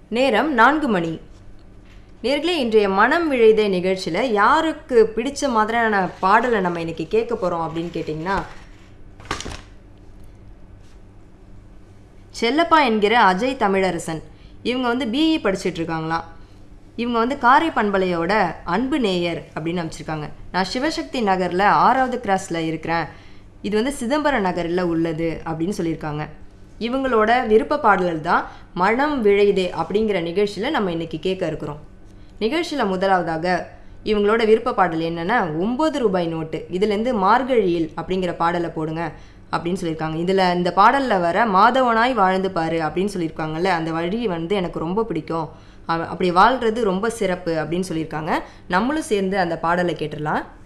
நேரம் நான்கு மணி நேர்களே இன்றைய மனம் விழைதே நிகழ்ச்சியில் யாருக்கு பிடிச்ச மாதிரியான பாடலை நம்ம இன்னைக்கு கேட்க போகிறோம் அப்படின்னு கேட்டிங்கன்னா செல்லப்பா என்கிற அஜய் தமிழரசன் இவங்க வந்து பிஇ படிச்சுட்டு இருக்காங்களாம் இவங்க வந்து காரை பண்பலையோட அன்பு நேயர் அப்படின்னு அமைச்சிருக்காங்க நான் சிவசக்தி நகரில் ஆறாவது கிராஸில் இருக்கிறேன் இது வந்து சிதம்பரம் நகரில் உள்ளது அப்படின்னு சொல்லியிருக்காங்க இவங்களோட விருப்ப பாடல்கள் தான் மனம் விழைதே அப்படிங்கிற நிகழ்ச்சியில் நம்ம இன்னைக்கு கேட்க இருக்கிறோம் நிகழ்ச்சியில் முதலாவதாக இவங்களோட விருப்ப பாடல் என்னன்னா ஒம்பது ரூபாய் நோட்டு இதுலேருந்து மார்கழியில் அப்படிங்கிற பாடலை போடுங்க அப்படின்னு சொல்லியிருக்காங்க இதில் இந்த பாடலில் வர மாதவனாய் வாழ்ந்து பாரு அப்படின்னு சொல்லியிருக்காங்கல்ல அந்த வழி வந்து எனக்கு ரொம்ப பிடிக்கும் அவ- அப்படி வாழ்கிறது ரொம்ப சிறப்பு அப்படின்னு சொல்லியிருக்காங்க நம்மளும் சேர்ந்து அந்த பாடலை கேட்டுடலாம்